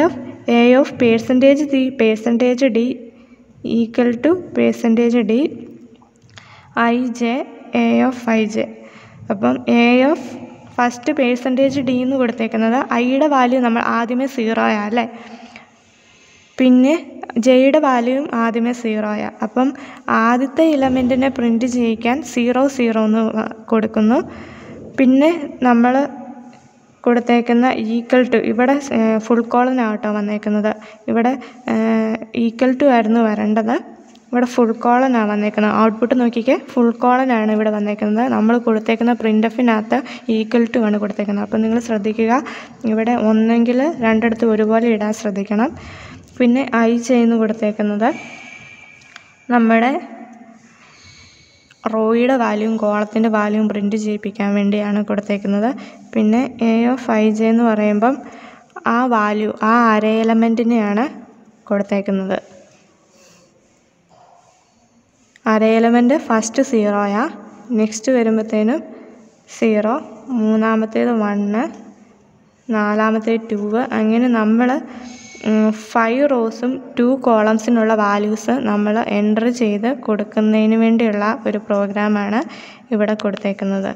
a of percentage d percentage d equal to percentage d i j a of I j അപ്പം a of first percentage d എന്ന് കൊടുത്തേക്കുന്നത് ഐയുടെ വാല്യൂ നമ്മൾ ആദ്യമേ സീറോയാ അല്ലേ പിന്നെ ജെയുടെ വാല്യൂവും ആദ്യമേ സീറോയാ അപ്പം ആദ്യത്തെ ഇലമെൻറ്റിനെ പ്രിൻറ്റ് ചെയ്യിക്കാൻ സീറോ സീറോ എന്ന് കൊടുക്കുന്നു പിന്നെ നമ്മൾ കൊടുത്തേക്കുന്ന ഈക്വൽ ടു ഇവിടെ ഫുൾ കോളനാട്ടോ വന്നേക്കുന്നത് ഇവിടെ ഈക്വൽ ടു ആയിരുന്നു വരേണ്ടത് ഇവിടെ ഫുൾ കോളനാണ് വന്നേക്കുന്നത് ഔട്ട്പുട്ട് നോക്കിക്കേ ഫുൾ കോളനാണ് ഇവിടെ വന്നേക്കുന്നത് നമ്മൾ കൊടുത്തേക്കുന്ന പ്രിൻ്റ് എഫിനകത്ത് ഈക്വൽ ടു ആണ് കൊടുത്തേക്കുന്നത് അപ്പോൾ നിങ്ങൾ ശ്രദ്ധിക്കുക ഇവിടെ ഒന്നെങ്കിൽ രണ്ടിടത്തും ഒരുപോലെ ഇടാൻ ശ്രദ്ധിക്കണം പിന്നെ ഐ ചെയ്യുന്നു കൊടുത്തേക്കുന്നത് നമ്മുടെ റോയുടെ വാല്യൂവും കോളത്തിൻ്റെ വാല്യൂവും പ്രിൻറ്റ് ചെയ്യിപ്പിക്കാൻ വേണ്ടിയാണ് കൊടുത്തേക്കുന്നത് പിന്നെ എ ഓഫ് ഐ ജെ എന്ന് പറയുമ്പം ആ വാല്യൂ ആ അര എലമെൻറ്റിനെയാണ് കൊടുത്തേക്കുന്നത് അര എലമെൻറ്റ് ഫസ്റ്റ് സീറോയാ നെക്സ്റ്റ് വരുമ്പോഴത്തേനും സീറോ മൂന്നാമത്തേത് വണ്ണ് നാലാമത്തേത് ടൂവ് അങ്ങനെ നമ്മൾ ഫൈവ് റോസും ടു കോളംസിനുള്ള വാല്യൂസ് നമ്മൾ എൻ്റർ ചെയ്ത് കൊടുക്കുന്നതിന് വേണ്ടിയുള്ള ഒരു പ്രോഗ്രാമാണ് ഇവിടെ കൊടുത്തേക്കുന്നത്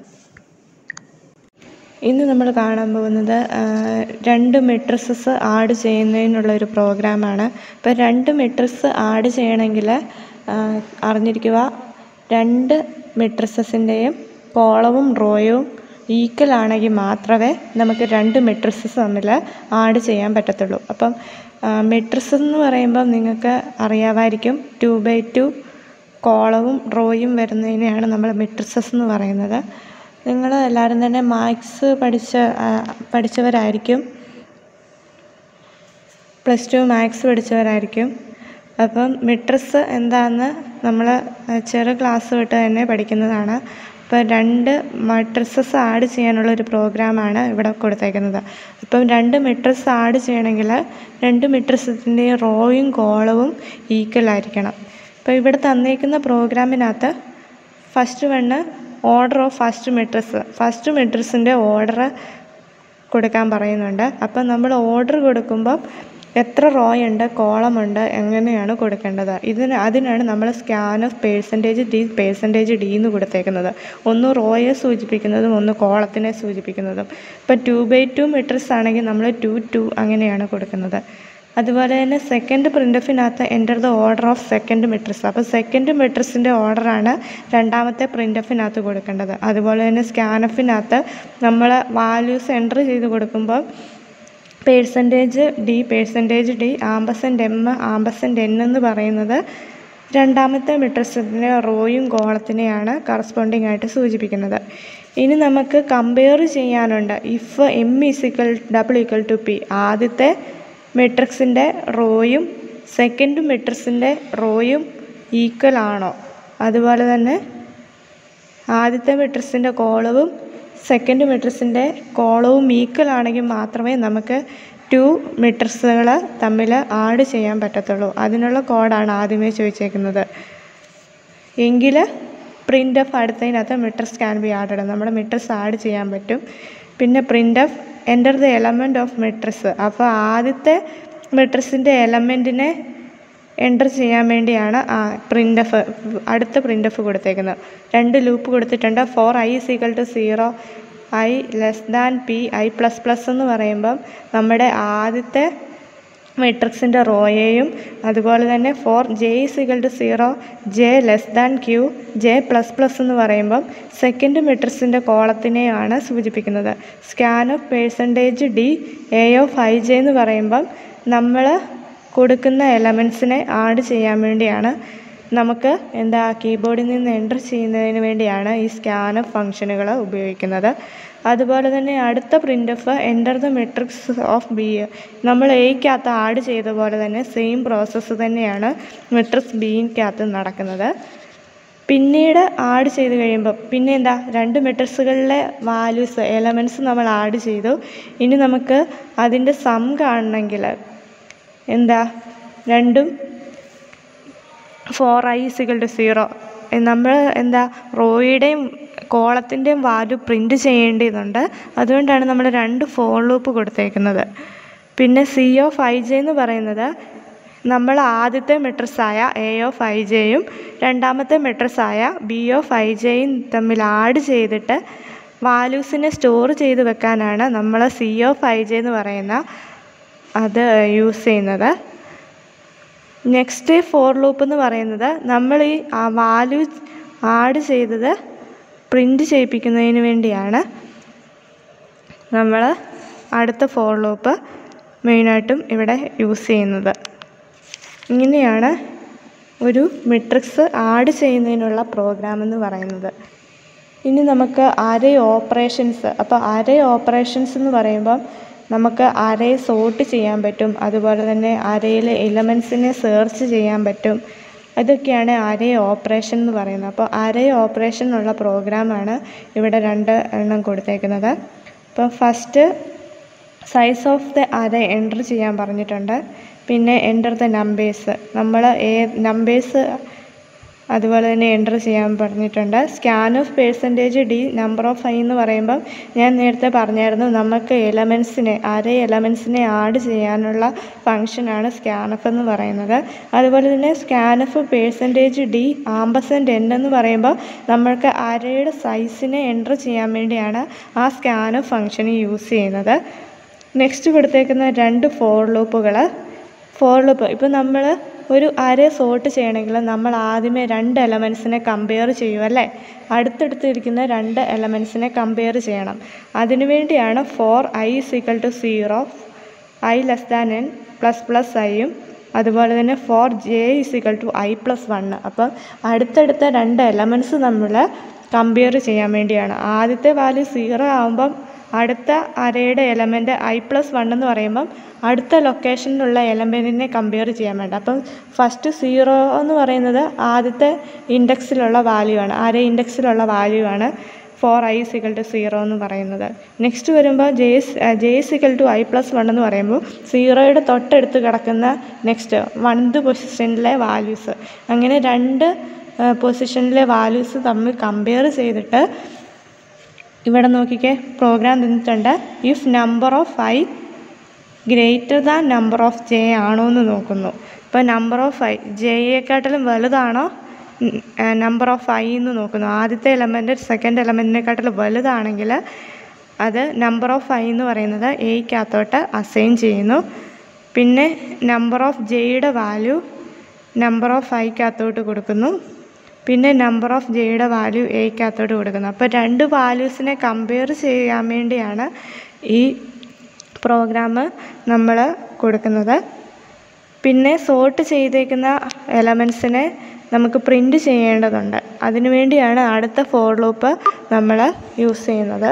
ഇന്ന് നമ്മൾ കാണാൻ പോകുന്നത് രണ്ട് മെട്രിസസ് ആഡ് ചെയ്യുന്നതിനുള്ള ഒരു പ്രോഗ്രാമാണ് ഇപ്പോൾ രണ്ട് മെട്രിക്സ് ആഡ് ചെയ്യണമെങ്കിൽ അറിഞ്ഞിരിക്കുക രണ്ട് മെട്രിസസിൻ്റെയും കോളവും റോയും ഈക്വൽ ആണെങ്കിൽ മാത്രമേ നമുക്ക് രണ്ട് മെട്രിസസ് തമ്മിൽ ആഡ് ചെയ്യാൻ പറ്റത്തുള്ളൂ അപ്പം മെട്രിക്സ് എന്ന് പറയുമ്പം നിങ്ങൾക്ക് അറിയാമായിരിക്കും ടു ബൈ ടു കോളവും റോയും വരുന്നതിനെയാണ് നമ്മൾ മെട്രിസസ് എന്ന് പറയുന്നത് നിങ്ങൾ എല്ലാവരും തന്നെ മാത്സ് പഠിച്ച പഠിച്ചവരായിരിക്കും പ്ലസ് ടു മാത്സ് പഠിച്ചവരായിരിക്കും അപ്പം മെട്രിക്സ് എന്താണെന്ന് നമ്മൾ ചെറു ക്ലാസ് തൊട്ട് തന്നെ പഠിക്കുന്നതാണ് അപ്പോൾ രണ്ട് മെട്രിസസ് ആഡ് ചെയ്യാനുള്ള ഒരു പ്രോഗ്രാമാണ് ഇവിടെ കൊടുത്തേക്കുന്നത് അപ്പം രണ്ട് മെട്രിക്സ് ആഡ് ചെയ്യണമെങ്കിൽ രണ്ട് മെട്രിക്സിൻ്റെയും റോയും കോളവും ഈക്വൽ ആയിരിക്കണം അപ്പോൾ ഇവിടെ തന്നേക്കുന്ന പ്രോഗ്രാമിനകത്ത് first one order of first matrix first മെട്രിക്സിൻ്റെ ഓർഡർ കൊടുക്കാൻ പറയുന്നുണ്ട് അപ്പം നമ്മൾ ഓർഡർ കൊടുക്കുമ്പോൾ എത്ര റോ ഉണ്ട് കോളമുണ്ട് എങ്ങനെയാണ് കൊടുക്കേണ്ടത് ഇതിന് അതിനാണ് നമ്മൾ scan of percentage d percentage d എന്ന് കൊടുത്തേക്കുന്നത് ഒന്ന് റോയെ സൂചിപ്പിക്കുന്നതും ഒന്ന് കോളത്തിനെ സൂചിപ്പിക്കുന്നതും ഇപ്പോൾ ടു ബൈ ടു മെട്രിക്സ് ആണെങ്കിൽ നമ്മൾ ടു ടു അങ്ങനെയാണ് കൊടുക്കുന്നത് അതുപോലെ തന്നെ സെക്കൻഡ് പ്രിൻ്റഫിനകത്ത് enter the order of second matrix അപ്പോൾ സെക്കൻഡ് മെട്രിക്സിൻ്റെ ഓർഡറാണ് രണ്ടാമത്തെ പ്രിൻ്റഫിനകത്ത് കൊടുക്കേണ്ടത് അതുപോലെ തന്നെ സ്കാനഫിനകത്ത് നമ്മൾ വാല്യൂസ് എൻ്റർ ചെയ്ത് കൊടുക്കുമ്പോൾ percentage d percentage d ampersand m ampersand n എന്ന് പറയുന്നത് രണ്ടാമത്തെ മെട്രിക്സിൻ്റെ റോയും കോളത്തിനെയാണ് കറസ്പോണ്ടിങ് ആയിട്ട് സൂചിപ്പിക്കുന്നത് ഇനി നമുക്ക് കമ്പയർ ചെയ്യാനുണ്ട് if m is equal double equal to p ആദ്യത്തെ മെട്രിക്സിൻ്റെ റോയും സെക്കൻഡ് മെട്രിക്സിൻ്റെ റോയും ഈക്വൽ ആണോ അതുപോലെ തന്നെ ആദ്യത്തെ മെട്രിക്സിൻ്റെ കോളവും സെക്കൻഡ് മെട്രിക്സിൻ്റെ കോളവും ഈക്വൽ ആണെങ്കിൽ മാത്രമേ നമുക്ക് ടു മെട്രിക്സുകൾ തമ്മിൽ ആഡ് ചെയ്യാൻ പറ്റത്തുള്ളൂ അതിനുള്ള കോഡാണ് ആദ്യമേ ചോദിച്ചേക്കുന്നത് എങ്കിൽ പ്രിൻ്റ് ഓഫ് അടുത്തതിനകത്ത് മെട്രിക്സ് ക്യാൻ ബി ആഡഡ് നമ്മുടെ മെട്രിക്സ് ആഡ് ചെയ്യാൻ പറ്റും പിന്നെ print of enter the element of matrix അപ്പോൾ ആദ്യത്തെ മെട്രിക്സിൻ്റെ എലമെൻറ്റിനെ എൻ്റർ ചെയ്യാൻ വേണ്ടിയാണ് ആ പ്രിൻ്റ് എഫ് അടുത്ത പ്രിൻ്റ് എഫ് കൊടുത്തേക്കുന്നത് രണ്ട് ലൂപ്പ് കൊടുത്തിട്ടുണ്ട് for I is equal to zero I less than P I plus plus എന്ന് പറയുമ്പം നമ്മുടെ ആദ്യത്തെ മെട്രിക്സിൻ്റെ റോയെയും അതുപോലെ തന്നെ for J is equal to zero J less than Q J plus plus എന്ന് പറയുമ്പം സെക്കൻഡ് മെട്രിക്സിൻ്റെ കോളത്തിനെയാണ് സൂചിപ്പിക്കുന്നത് scan of percentage D A of I J എന്ന് പറയുമ്പം നമ്മൾ കൊടുക്കുന്ന എലമെൻസിനെ ആഡ് ചെയ്യാൻ വേണ്ടിയാണ് നമുക്ക് എന്താ കീബോർഡിൽ നിന്ന് എൻ്റർ ചെയ്യുന്നതിന് വേണ്ടിയാണ് ഈ സ്കാനഫ് ഫങ്ഷനുകൾ ഉപയോഗിക്കുന്നത് അതുപോലെ തന്നെ അടുത്ത print of enter the matrix of B നമ്മൾ എയ്ക്കകത്ത് ആഡ് ചെയ്ത പോലെ തന്നെ സെയിം പ്രോസസ്സ് തന്നെയാണ് മെട്രിക്സ് ബിയിക്കകത്ത് നടക്കുന്നത് പിന്നീട് ആഡ് ചെയ്ത് കഴിയുമ്പോൾ പിന്നെ എന്താ രണ്ട് മെട്രിക്സുകളിലെ വാല്യൂസ് എലമെൻറ്റ്സ് നമ്മൾ ആഡ് ചെയ്തു ഇനി നമുക്ക് അതിൻ്റെ സം കാണണമെങ്കിൽ എന്താ രണ്ടും for I is equal to zero നമ്മൾ എന്താ റോയുടെയും കോളത്തിൻ്റെയും വാല്യൂ പ്രിൻ്റ് ചെയ്യേണ്ടതുണ്ട് അതുകൊണ്ടാണ് നമ്മൾ രണ്ട് ഫോർ ലൂപ്പ് കൊടുത്തേക്കുന്നത് പിന്നെ സി ഓഫ് ഐ ജെ എന്ന് പറയുന്നത് നമ്മൾ ആദ്യത്തെ മെട്രിക്സായ എ ഓഫ് ഐ ജെയും രണ്ടാമത്തെ മെട്രിക്സായ ബി ഓഫ് ഐ ജെയും തമ്മിൽ ആഡ് ചെയ്തിട്ട് വാല്യൂസിനെ സ്റ്റോർ ചെയ്ത് വെക്കാനാണ് നമ്മൾ സി ഓഫ് ഐ ജെ എന്ന് പറയുന്ന അത് യൂസ് ചെയ്യുന്നത് നെക്സ്റ്റ് ഫോർ ലൂപ്പ് എന്ന് പറയുന്നത് നമ്മൾ ഈ ആ വാല്യൂ ആഡ് ചെയ്തത് പ്രിൻ്റ് ചെയ്യിപ്പിക്കുന്നതിന് വേണ്ടിയാണ് നമ്മൾ അടുത്ത ഫോർ ലൂപ്പ് മെയിനായിട്ടും ഇവിടെ യൂസ് ചെയ്യുന്നത് ഇങ്ങനെയാണ് ഒരു മെട്രിക്സ് ആഡ് ചെയ്യുന്നതിനുള്ള പ്രോഗ്രാം എന്ന് പറയുന്നത് ഇനി നമുക്ക് അരേ ഓപ്പറേഷൻസ് അപ്പോൾ അരേ ഓപ്പറേഷൻസ് എന്ന് പറയുമ്പം നമുക്ക് അരേ സോർട്ട് ചെയ്യാൻ പറ്റും അതുപോലെ തന്നെ അരയിലെ എലമെൻസിനെ സെർച്ച് ചെയ്യാൻ പറ്റും ഇതൊക്കെയാണ് അരേ ഓപ്പറേഷൻ എന്ന് പറയുന്നത് അപ്പോൾ അരേ ഓപ്പറേഷനുള്ള പ്രോഗ്രാമാണ് ഇവിടെ രണ്ട് എണ്ണം കൊടുത്തേക്കുന്നത് അപ്പോൾ first size of the array enter ചെയ്യാൻ പറഞ്ഞിട്ടുണ്ട് പിന്നെ എൻ്റർ ദ നമ്പേഴ്സ് നമ്മൾ ഏ നമ്പേഴ്സ് അതുപോലെ തന്നെ എൻ്റർ ചെയ്യാൻ പറഞ്ഞിട്ടുണ്ട് scan of percentage D number of I എന്ന് പറയുമ്പം ഞാൻ നേരത്തെ പറഞ്ഞായിരുന്നു നമുക്ക് എലമെൻസിനെ അരേ എലമെൻസിനെ ആഡ് ചെയ്യാനുള്ള ഫങ്ഷനാണ് സ്കാൻ എഫ് എന്ന് പറയുന്നത് അതുപോലെ തന്നെ scan F percentage D ampersand N എന്ന് പറയുമ്പോൾ നമ്മൾക്ക് അരയുടെ സൈസിനെ എൻ്റർ ചെയ്യാൻ വേണ്ടിയാണ് ആ സ്കാൻ ഓഫ് ഫങ്ഷൻ യൂസ് ചെയ്യുന്നത് നെക്സ്റ്റ് കൊടുത്തേക്കുന്ന രണ്ട് ഫോർ ലൂപ്പുകൾ ഫോർ ലൂപ്പ് ഇപ്പോൾ നമ്മൾ ഒരു അര സോർട്ട് ചെയ്യണമെങ്കിൽ നമ്മൾ ആദ്യമേ രണ്ട് എലമെൻസിനെ കമ്പയർ ചെയ്യും അല്ലേ അടുത്തടുത്ത് ഇരിക്കുന്ന രണ്ട് എലമെൻസിനെ കമ്പയർ ചെയ്യണം അതിനു വേണ്ടിയാണ് for I is equal to zero I less than N plus plus ഐയും അതുപോലെ തന്നെ for J is equal to I plus one അപ്പം അടുത്തടുത്ത രണ്ട് എലമെൻറ്റ്സ് നമ്മൾ കമ്പയർ ചെയ്യാൻ വേണ്ടിയാണ് ആദ്യത്തെ വാല്യൂ സീറോ ആകുമ്പം അടുത്ത അരയുടെ എലമെൻറ്റ് ഐ പ്ലസ് വൺ എന്ന് പറയുമ്പം അടുത്ത ലൊക്കേഷനിലുള്ള എലമെൻറ്റിനെ കമ്പയർ ചെയ്യാൻ വേണ്ട അപ്പം ഫസ്റ്റ് സീറോ എന്ന് പറയുന്നത് ആദ്യത്തെ ഇൻഡെക്സിലുള്ള വാല്യൂ ആണ് അര ഇൻഡെക്സിലുള്ള വാല്യൂ ആണ് ഫോർ ഐ സിക്കൽ ടു സീറോ എന്ന് പറയുന്നത് നെക്സ്റ്റ് വരുമ്പോൾ J J is equal to I plus one എന്ന് പറയുമ്പോൾ സീറോയുടെ തൊട്ടടുത്ത് കിടക്കുന്ന നെക്സ്റ്റ് വൺത് പൊസിഷനിലെ വാല്യൂസ് അങ്ങനെ രണ്ട് പൊസിഷനിലെ വാല്യൂസ് തമ്മിൽ കമ്പയർ ചെയ്തിട്ട് ഇവിടെ നോക്കിക്കേ പ്രോഗ്രാം തന്നിട്ടുണ്ട് if number of I greater than number of J ആണോ എന്ന് നോക്കുന്നു ഇപ്പോൾ നമ്പർ ഓഫ് ഐ ജെയേക്കാട്ടിലും വലുതാണോ നമ്പർ ഓഫ് ഐ എന്ന് നോക്കുന്നു ആദ്യത്തെ എലമെൻറ്റ് സെക്കൻഡ് എലമെൻറ്റിനെക്കാട്ടിലും വലുതാണെങ്കിൽ അത് നമ്പർ ഓഫ് ഐ എന്ന് പറയുന്നത് എയ്ക്കകത്തോട്ട് അസൈൻ ചെയ്യുന്നു പിന്നെ നമ്പർ ഓഫ് ജെയുടെ വാല്യൂ നമ്പർ ഓഫ് ഐക്കകത്തോട്ട് കൊടുക്കുന്നു പിന്നെ നമ്പർ ഓഫ് ജെയുടെ വാല്യൂ എയ്ക്കകത്തോട്ട് കൊടുക്കുന്നു അപ്പോൾ രണ്ട് വാല്യൂസിനെ കമ്പയർ ചെയ്യാൻ വേണ്ടിയാണ് ഈ പ്രോഗ്രാം നമ്മൾ കൊടുക്കുന്നത് പിന്നെ സോർട്ട് ചെയ്തേക്കുന്ന എലമെൻസിനെ നമുക്ക് പ്രിൻ്റ് ചെയ്യേണ്ടതുണ്ട് അതിനു വേണ്ടിയാണ് അടുത്ത ഫോർ ലൂപ്പ് നമ്മൾ യൂസ് ചെയ്യുന്നത്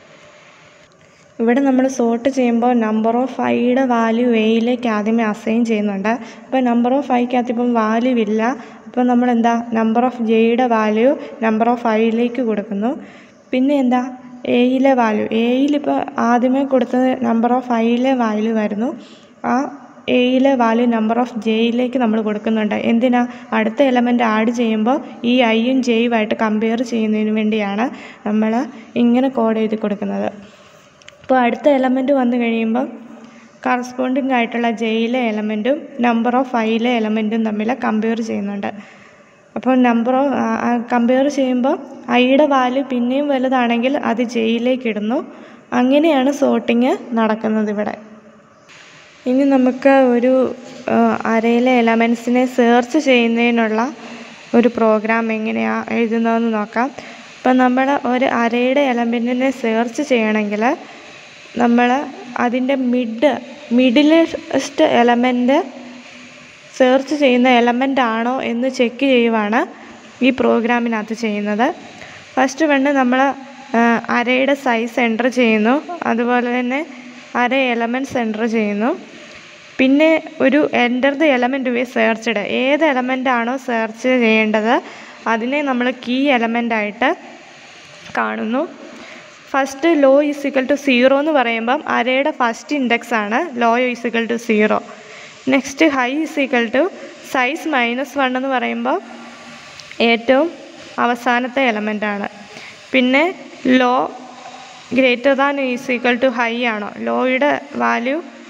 ഇവിടെ നമ്മൾ സോർട്ട് ചെയ്യുമ്പോൾ നമ്പർ ഓഫ് ഐയുടെ വാല്യൂ എയിലേക്ക് ആദ്യമേ അസൈൻ ചെയ്യുന്നുണ്ട് അപ്പോൾ നമ്പർ ഓഫ് ഐക്കകത്ത് ഇപ്പം വാല്യൂ ഇല്ല അപ്പോൾ നമ്മൾ എന്താ നമ്പർ ഓഫ് ജെയുടെ വാല്യൂ നമ്പർ ഓഫ് ഐയിലേക്ക് കൊടുക്കുന്നു പിന്നെ എന്താ എയിലെ വാല്യൂ എയിലിപ്പോൾ ആദ്യമേ കൊടുത്തത് നമ്പർ ഓഫ് ഐയിലെ വാല്യൂ ആയിരുന്നു ആ എയിലെ വാല്യൂ നമ്പർ ഓഫ് ജെയിലേക്ക് നമ്മൾ കൊടുക്കുന്നുണ്ട് എന്തിനാ അടുത്ത എലമെൻ്റ് ആഡ് ചെയ്യുമ്പോൾ ഈ ഐയും ജെയുമായിട്ട് കമ്പയർ ചെയ്യുന്നതിന് വേണ്ടിയാണ് നമ്മൾ ഇങ്ങനെ കോഡ് എഴുതി കൊടുക്കുന്നത് അപ്പോൾ അടുത്ത എലമെൻറ്റ് വന്നു കഴിയുമ്പോൾ കറസ്പോണ്ടിങ് ആയിട്ടുള്ള ജെയിലെ എലമെൻറ്റും നമ്പർ ഓഫ് ഐയിലെ എലമെൻറ്റും തമ്മിൽ കമ്പയർ ചെയ്യുന്നുണ്ട് അപ്പോൾ നമ്പർ ഓഫ് കമ്പയർ ചെയ്യുമ്പോൾ ഐയുടെ വാല്യൂ പിന്നെയും വലുതാണെങ്കിൽ അത് ജെയിലേക്ക് ഇടുന്നു അങ്ങനെയാണ് സോർട്ടിങ് നടക്കുന്നത് ഇവിടെ ഇനി നമുക്ക് ഒരു അരയിലെ എലമെൻസിനെ സെർച്ച് ചെയ്യുന്നതിനുള്ള ഒരു പ്രോഗ്രാം എങ്ങനെയാണ് എഴുതുന്നതെന്ന് നോക്കാം ഇപ്പം നമ്മൾ ഒരു അരയുടെ എലമെൻറ്റിനെ സെർച്ച് ചെയ്യണമെങ്കിൽ നമ്മൾ അതിൻ്റെ മിഡ് മിഡിലസ്റ്റ് എലമെൻറ്റ് സെർച്ച് ചെയ്യുന്ന എലമെൻ്റ് ആണോ എന്ന് ചെക്ക് ചെയ്യുവാണ് ഈ പ്രോഗ്രാമിനകത്ത് ചെയ്യുന്നത് ഫസ്റ്റ് വേണ്ട നമ്മൾ അരയുടെ സൈസ് എൻ്റർ ചെയ്യുന്നു അതുപോലെ തന്നെ അര എലമെൻറ്റ്സ് എൻ്റർ ചെയ്യുന്നു പിന്നെ ഒരു enter the element we searched ഏത് എലമെൻ്റ് ആണോ സെർച്ച് ചെയ്യേണ്ടത് അതിനെ നമ്മൾ കീ എലമെൻ്റായിട്ട് കാണുന്നു first low is equal to zero എന്ന് പറയുമ്പം അരയുടെ ഫസ്റ്റ് ഇൻഡെക്സ് ആണ് low is equal to zero next high is equal to size minus one എന്ന് പറയുമ്പോൾ ഏറ്റവും അവസാനത്തെ എലമെൻ്റ് ആണ് പിന്നെ low greater than is equal to high ആണോ ലോയുടെ value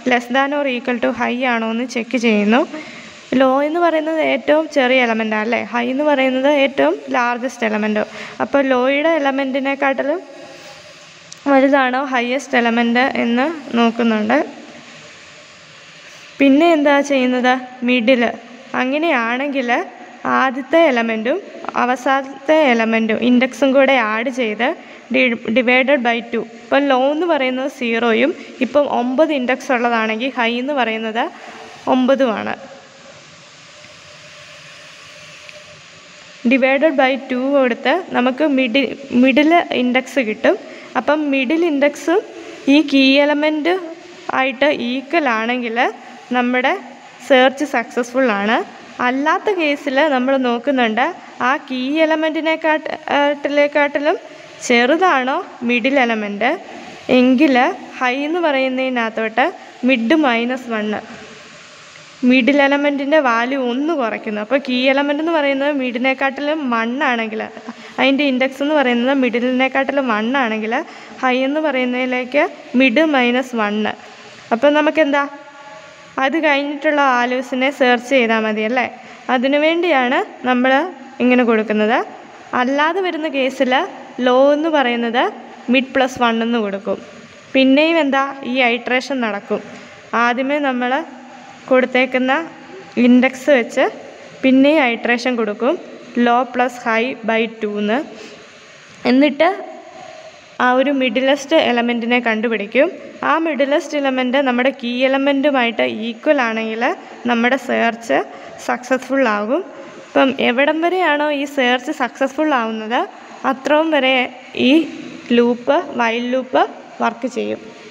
less than or equal to high ആണോ എന്ന് ചെക്ക് ചെയ്യുന്നു ലോ എന്ന് പറയുന്നത് ഏറ്റവും ചെറിയ എലമെൻ്റാണ് അല്ലേ ഹൈ എന്ന് പറയുന്നത് ഏറ്റവും ലാർജസ്റ്റ് എലമെൻറ്റോ അപ്പോൾ ലോയുടെ എലമെൻറ്റിനെക്കാട്ടിലും വലുതാണോ ഹയസ്റ്റ് എലമെൻറ്റ് എന്ന് നോക്കുന്നുണ്ട് പിന്നെ എന്താ ചെയ്യുന്നത് മിഡിൽ അങ്ങനെയാണെങ്കിൽ ആദ്യത്തെ എലമെൻറ്റും അവസാനത്തെ എലമെൻറ്റും ഇൻഡെക്സും കൂടെ ആഡ് ചെയ്ത് ഡി ഡിവൈഡഡ് ബൈ ടു ഇപ്പം ലോ എന്ന് പറയുന്നത് സീറോയും ഇപ്പം ഒമ്പത് ഇൻഡെക്സ് ഉള്ളതാണെങ്കിൽ ഹൈ എന്ന് പറയുന്നത് ഒമ്പതുമാണ് ഡിവൈഡഡ് ബൈ ടു കൊടുത്ത് നമുക്ക് മിഡിൽ മിഡിൽ ഇൻഡെക്സ് കിട്ടും അപ്പം മിഡിൽ ഇൻഡെക്സും ഈ കീ എലമെൻറ്റ് ആയിട്ട് ഈക്വൽ ആണെങ്കിൽ നമ്മുടെ സെർച്ച് സക്സസ്ഫുൾ ആണ് അല്ലാത്ത കേസിൽ നമ്മൾ നോക്കുന്നുണ്ട് ആ കീ എലമെൻറ്റിനെക്കാട്ടിലേക്കാട്ടിലും ചെറുതാണോ മിഡിൽ എലമെൻറ്റ് എങ്കിൽ ഹൈ എന്ന് പറയുന്നതിനകത്തോട്ട് മിഡ് മൈനസ് വണ്ണ് മിഡിൽ എലമെൻറ്റിൻ്റെ വാല്യൂ ഒന്ന് കുറയ്ക്കുന്നു അപ്പോൾ കീ എലമെൻ്റ് എന്ന് പറയുന്നത് മിഡിനെക്കാട്ടിലും മണ്ണാണെങ്കിൽ അതിൻ്റെ ഇൻഡെക്സ് എന്ന് പറയുന്നത് മിഡിലിനെക്കാട്ടിലും വണ്ണാണെങ്കിൽ ഹൈ എന്ന് പറയുന്നതിലേക്ക് മിഡ് മൈനസ് വണ്ണ് അപ്പോൾ നമുക്കെന്താ അത് കഴിഞ്ഞിട്ടുള്ള വാല്യൂസിനെ സെർച്ച് ചെയ്താൽ മതി അല്ലേ അതിനു വേണ്ടിയാണ് നമ്മൾ ഇങ്ങനെ കൊടുക്കുന്നത് അല്ലാതെ വരുന്ന കേസിൽ ലോ എന്ന് പറയുന്നത് മിഡ് പ്ലസ് വൺ എന്ന് കൊടുക്കും പിന്നെയും എന്താ ഈ ഐട്രേഷൻ നടക്കും ആദ്യമേ നമ്മൾ കൊടുത്തേക്കുന്ന ഇൻഡെക്സ് വെച്ച് പിന്നെയും ഐട്രേഷൻ കൊടുക്കും ലോ പ്ലസ് ഹൈ ബൈ ടൂന്ന് എന്നിട്ട് ആ ഒരു മിഡിലസ്റ്റ് എലമെൻറ്റിനെ കണ്ടുപിടിക്കും ആ മിഡിലസ്റ്റ് എലമെൻറ്റ് നമ്മുടെ കീ എലമെൻറ്റുമായിട്ട് ഈക്വൽ ആണെങ്കിൽ നമ്മുടെ സെർച്ച് സക്സസ്ഫുൾ ആകും ഇപ്പം എവിടം വരെയാണോ ഈ സെർച്ച് സക്സസ്ഫുൾ ആവുന്നത് അത്രയും വരെ ഈ ലൂപ്പ് വൈൽ ലൂപ്പ് വർക്ക് ചെയ്യും